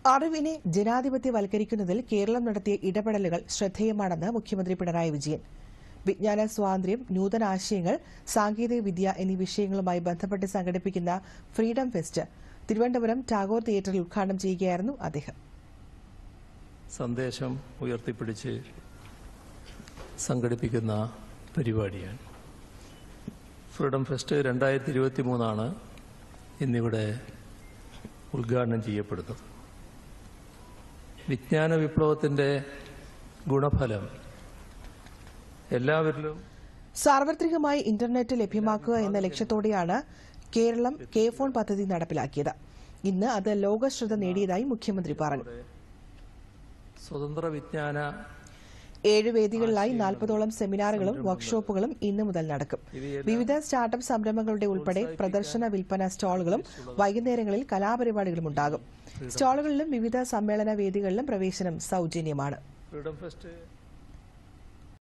അറിവിനെ ജനാധിപത്യവൽക്കരിക്കുന്നതിൽ കേരളം നടത്തിയ ഇടപെടലുകൾ ശ്രദ്ധേയമാണെന്ന് മുഖ്യമന്ത്രി പിണറായി വിജയൻ വിജ്ഞാന സ്വാതന്ത്ര്യം നൂതനാശയങ്ങൾ സാങ്കേതിക വിദ്യ എന്നീ വിഷയങ്ങളുമായി ബന്ധപ്പെട്ട് സംഘടിപ്പിക്കുന്ന ഫ്രീഡം ഫെസ്റ്റ് തിരുവനന്തപുരം ടാഗോർ തിയേറ്ററിൽ ഉദ്ഘാടനം ചെയ്യുകയായിരുന്നു അദ്ദേഹം സന്ദേശം ഉയർത്തിപ്പിടിച്ച് സംഘടിപ്പിക്കുന്ന പരിപാടിയാണ് ഫ്രീഡം ഫെസ്റ്റ് രണ്ടായിരത്തി ഇരുപത്തി മൂന്നാണ് ഇന്നിവിടെ ഉദ്ഘാടനം ചെയ്യപ്പെടുന്നത് വിജ്ഞാന വിപ്ലവത്തിൻ്റെ ഗുണഫലം എല്ലാവരിലും സാർവത്രികമായി ഇന്റർനെറ്റ് ലഭ്യമാക്കുക എന്ന ലക്ഷ്യത്തോടെയാണ് കേരളം കെ ഫോൺ പദ്ധതി നടപ്പിലാക്കിയത് ഇന്ന് അത് ലോകശ്രദ്ധ നേടിയതായി മുഖ്യമന്ത്രി പറഞ്ഞു സ്വതന്ത്ര വിജ്ഞാന ഏഴ് വേദികളിലായി നാൽപ്പതോളം സെമിനാറുകളും വർക്ക്ഷോപ്പുകളും ഇന്നു മുതൽ നടക്കും വിവിധ സ്റ്റാർട്ടപ്പ് സംരംഭങ്ങളുടെ ഉൾപ്പെടെ പ്രദർശന വിൽപ്പന സ്റ്റാളുകളും വൈകുന്നേരങ്ങളിൽ കലാപരിപാടികളും ഉണ്ടാകും സ്റ്റാളുകളിലും വിവിധ സമ്മേളന വേദികളിലും പ്രവേശനം സൌജന്യമാണ് ഫ്രീഡം ഫെസ്റ്റ്